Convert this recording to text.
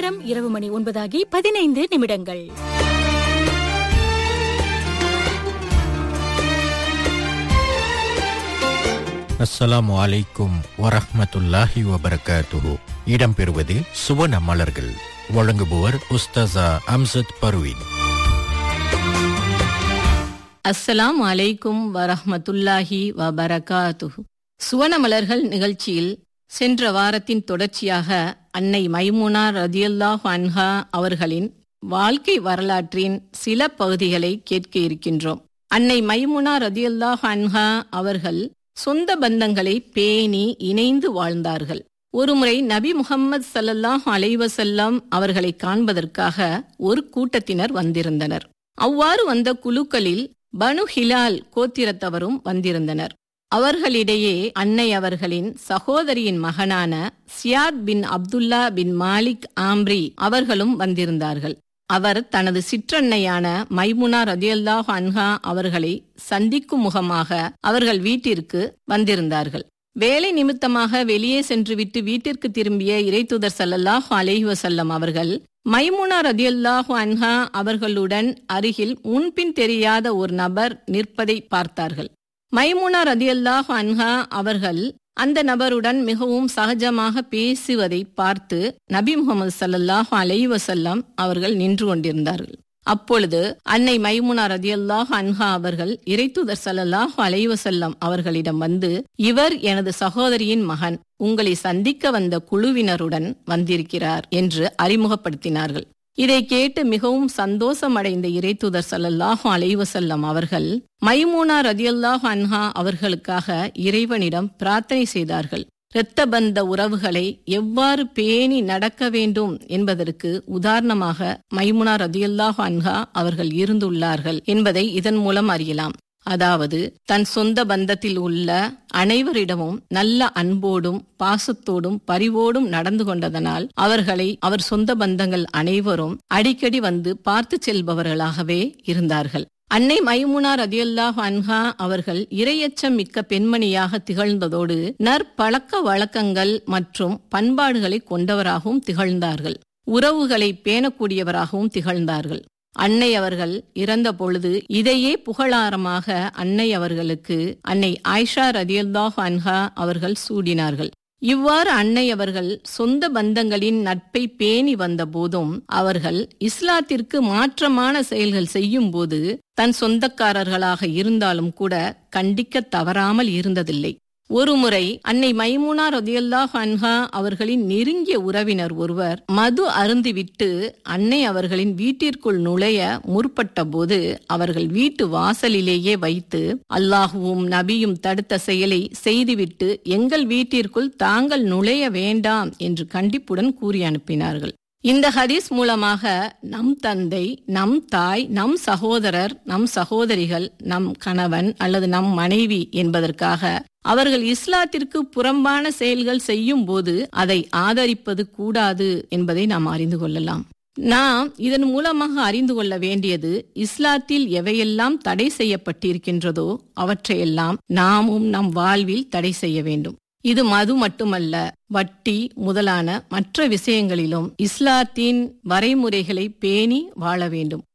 நேரம் இரவு மணி ஒன்பதாகி பதினைந்து நிமிடங்கள் அஸ்ஸலாமு அலைக்கும் வரஹ்மத்துல்லாஹி வபரகாத்துஹு இடம்பெறுவது சுவன மலர்கள் வழங்குபவர் உஸ்தாசா அம்சத் பர்வீன் அஸ்ஸலாம் அலைக்கும் வரஹ்மத்துல்லாஹி வபரகாத்துஹு சுவனமலர்கள் நிகழ்ச்சியில் சென்ற வாரத்தின் தொடர்ச்சியாக அன்னை மைமுனா ரதியல்லாஹு அன்ஹா அவர்களின் வாழ்க்கை வரலாற்றின் சில பகுதிகளை கேட்க இருக்கின்றோம் அன்னை மைமுனா ரதியல்லாஹு அன்ஹா அவர்கள் சொந்த பந்தங்களை பேணி இணைந்து வாழ்ந்தார்கள் ஒருமுறை நபி முகம்மது சல்லல்லாஹு அலைவசல்லம் அவர்களை காண்பதற்காக ஒரு கூட்டத்தினர் வந்திருந்தனர் அவ்வாறு வந்த குழுக்களில் பனு ஹிலால் கோத்திரத்தவரும் வந்திருந்தனர் அவர்களிடையே அன்னை அவர்களின் சகோதரியின் மகனான சியாத் பின் அப்துல்லா பின் மாலிக் ஆம்ரி அவர்களும் வந்திருந்தார்கள் அவர் தனது சிற்றன்னையான மைமுனா ரதியல்லாஹ் அன்ஹா அவர்களை சந்திக்கும் முகமாக அவர்கள் வீட்டிற்கு வந்திருந்தார்கள் வேலை நிமித்தமாக வெளியே சென்றுவிட்டு வீட்டிற்கு திரும்பிய இறைத்துதர் சல்லல்லாஹு அலைஹி வசல்லம் அவர்கள் மைமுனா ரதியல்லாஹு அன்ஹா அவர்களுடன் அருகில் முன்பின் தெரியாத ஒரு நபர் நிற்பதை பார்த்தார்கள் மைமுனா ரதியல்லாஹு அன்ஹா அவர்கள் அந்த நபருடன் மிகவும் சகஜமாக பேசுவதை பார்த்து நபி முகமது சல்லல்லாஹு அலைஹி வசல்லம் அவர்கள் நின்று கொண்டிருந்தார்கள் அப்பொழுது அன்னை மைமுனா ரதியல்லாஹு அன்ஹா அவர்கள் இறைத்துதர் சல்லல்லாஹு அலைஹி வசல்லம் அவர்களிடம் வந்து இவர் எனது சகோதரியின் மகன் உங்களை சந்திக்க வந்த குழுவினருடன் வந்திருக்கிறார் என்று அறிமுகப்படுத்தினார்கள் இதை கேட்டு மிகவும் சந்தோஷமடைந்த இறைத்துதர் சல்லல்லாஹு அலைவசல்லம் அவர்கள் மைமூனா ரதியல்லாஹு அன்ஹா அவர்களுக்காக இறைவனிடம் பிரார்த்தனை செய்தார்கள் இரத்த பந்த உறவுகளை எவ்வாறு பேணி நடக்க வேண்டும் என்பதற்கு உதாரணமாக மைமுனா ரதியல்லாஹு அன்ஹா அவர்கள் இருந்துள்ளார்கள் என்பதை இதன் மூலம் அறியலாம் அதாவது தன் சொந்த பந்தத்தில் உள்ள அனைவரிடமும் நல்ல அன்போடும் பாசத்தோடும் பரிவோடும் நடந்து கொண்டதனால் அவர்களை அவர் சொந்த பந்தங்கள் அனைவரும் அடிக்கடி வந்து பார்த்து செல்பவர்களாகவே இருந்தார்கள் அன்னை மைமுனா ரதியல்லாஹ் அன்ஹா அவர்கள் இரையச்சம் மிக்க பெண்மணியாக திகழ்ந்ததோடு நற்பழக்க வழக்கங்கள் மற்றும் பண்பாடுகளை கொண்டவராகவும் திகழ்ந்தார்கள் உறவுகளை பேணக்கூடியவராகவும் திகழ்ந்தார்கள் அன்னை அவர்கள் இறந்த பொழுது இதையே புகழாரமாக அன்னை அவர்களுக்கு அன்னை ஆயிஷா ரதியல்லாஹ் அன்ஹா அவர்கள் சூடினார்கள் இவ்வாறு அன்னை அவர்கள் சொந்த பந்தங்களின் நட்பை பேணி வந்த போதும் அவர்கள் இஸ்லாத்திற்கு மாற்றமான செயல்கள் செய்யும் போது தன் சொந்தக்காரர்களாக இருந்தாலும் கூட கண்டிக்க தவறாமல் இருந்ததில்லை ஒருமுறை அன்னை மைமுனா ரதியல்லாஹ் அன்ஹா அவர்களின் நெருங்கிய உறவினர் ஒருவர் மது அருந்திவிட்டு அன்னை அவர்களின் வீட்டிற்குள் நுழைய முற்பட்ட போது அவர்கள் வீட்டு வாசலிலேயே வைத்து அல்லாஹுவும் நபியும் தடுத்த செயலை செய்துவிட்டு எங்கள் வீட்டிற்குள் தாங்கள் நுழைய வேண்டாம் என்று கண்டிப்புடன் கூறி அனுப்பினார்கள் இந்த ஹதீஸ் மூலமாக நம் தந்தை நம் தாய் நம் சகோதரர் நம் சகோதரிகள் நம் கணவன் அல்லது நம் மனைவி என்பதற்காக அவர்கள் இஸ்லாத்திற்கு புறம்பான செயல்கள் செய்யும் போது அதை ஆதரிப்பது கூடாது என்பதை நாம் அறிந்து கொள்ளலாம் நாம் இதன் மூலமாக அறிந்து கொள்ள வேண்டியது இஸ்லாத்தில் எவையெல்லாம் தடை செய்யப்பட்டிருக்கின்றதோ அவற்றையெல்லாம் நாமும் நம் வாழ்வில் தடை செய்ய வேண்டும் இது மது மட்டுமல்ல வட்டி முதலான மற்ற விஷயங்களிலும் இஸ்லாத்தின் வரைமுறைகளை பேணி வாழ வேண்டும்